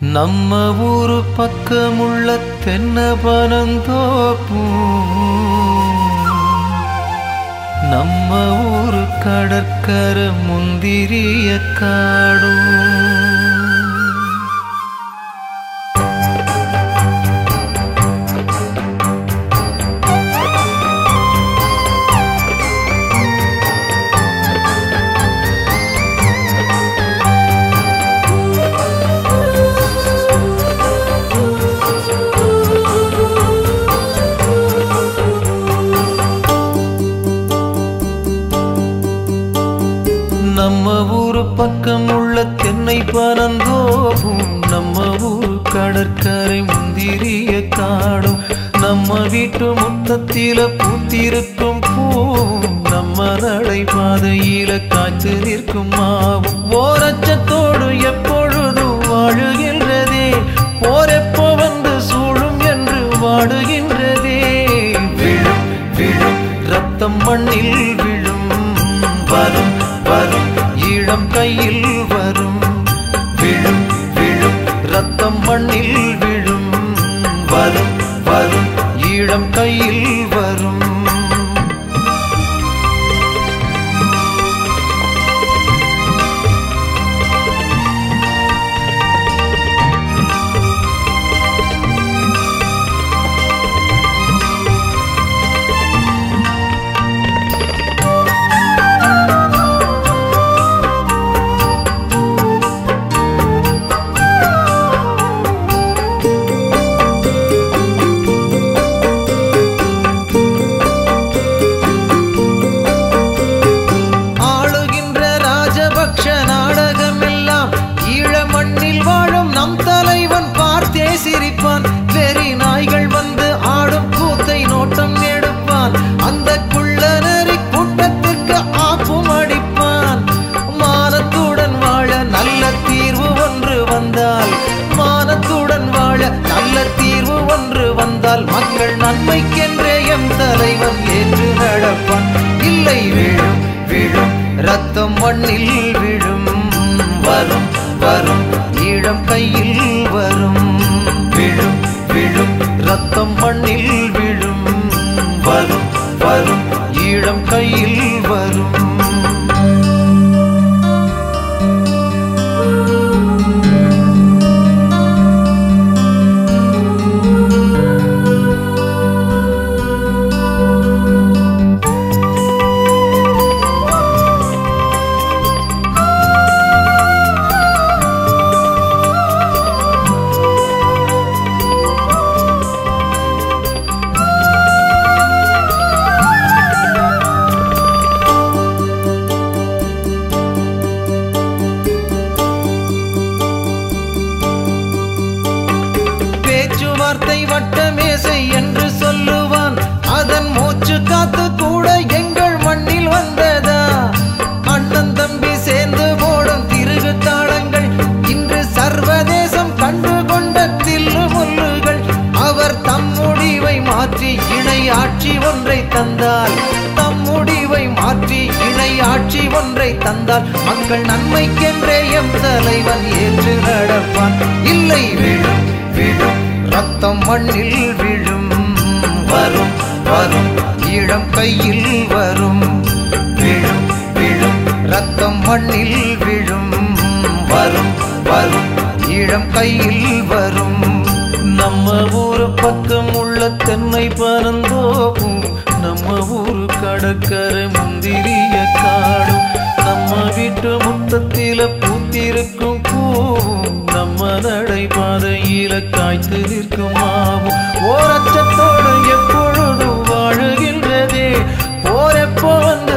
நம்ம ஊரு பக்கமுள்ள தென்ன பனந்தோப்பும் நம்ம ஊரு கடற்கரை முந்திரிய காடும் நம்ம ஊரு பக்கம் உள்ள தென்னை பனந்தோப்பும் நம்ம ஊரு கடற்கரை முந்திரிய காடும் நம்ம வீட்டு முத்தத்தில பூத்திருக்கும் பூவும் நம்ம நடை பாதையில காய்த்து நிற்கும் மாவும் ஓரச்சத்தோடு எப்பொழுதும் வாழுகின்றதே போரெப்போ வந்து சூழும் என்று வாடுகின்றதே விழும் விழும் ரத்தம் மண்ணில் விழும் வரும் வரும் ஈழம் கையில் வரும் விழும் விழும் ரத்தம் மண்ணில் விழும் வரும் வரும் ஈழம் கையில் வரும் ஆளுகின்ற ராஜபக்ஷ நாடகம் எல்லாம் ஈழ மண்ணில் வாழும் நம் தலைவன் பார்த்தே சிரிப்பான் வெறி நாய்கள் வந்து ஆடும் கூத்தை நோட்டம் எடுப்பான் அந்த குள்ள நெறி கூட்டத்திற்கு ஆப்பும் அடிப்பான் மானத்துடன் வாழ நல்ல தீர்வு ஒன்று வந்தால் மானத்துடன் வாழ நல்ல தீர்வு ஒன்று வந்தால் மக்கள் நன்மைக்கென்றே எம் தலைவன் ஏற்று நடப்பான் இல்லை விழும் விழும் ரத்தம் மண்ணில் விழும் வரும் வரும் ஈழம் கையில் வரும் விழும் விழும் ரத்தம் மண்ணில் விழும் வரும் வரும் ஈழம் கையில் வரும் பேச்சுவார்த்தை வட்டமேசை என்று சொல்லுவான் அதன் மூச்சு காத்து கூட எங்கள் மண்ணில் வந்ததா அண்ணன் தம்பி சேர்ந்து போடும் திருகு தாளங்கள் இன்று சர்வதேசம் கண்டு கொண்ட தில்லு முல்லுகள் அவர் தம் முடிவை மாற்றி இணை ஆட்சி ஒன்றை தந்தால் தம் முடிவை மாற்றி இணை ஆட்சி ஒன்றை தந்தால் மக்கள் நன்மைக்கென்றே எம் தலைவன் ஏற்று நடப்பான் இல்லை விழும் விழும் ரத்தம் மண்ணில் விழும் வரும் வரும் ஈழம் கையில் வரும் விழும் விழும் ரத்தம் மண்ணில் விழும் வரும் வரும் ஈழம் கையில் வரும் நம்ம ஊரு பக்கம் உள்ள தென்னை பனந்தோப்பும் நம்ம ஊரு கடற்கரை முந்திரிய காடும் நம்ம வீட்டு முத்தத்தில பூத்திருக்கும் பூவும் நம்ம நடை பாதையில காய்த்து நிற்கும் மாவும் ஓரச்சத்தோடு எப்பொழுதும் வாழுகின்றதே போரெப்போ வந்து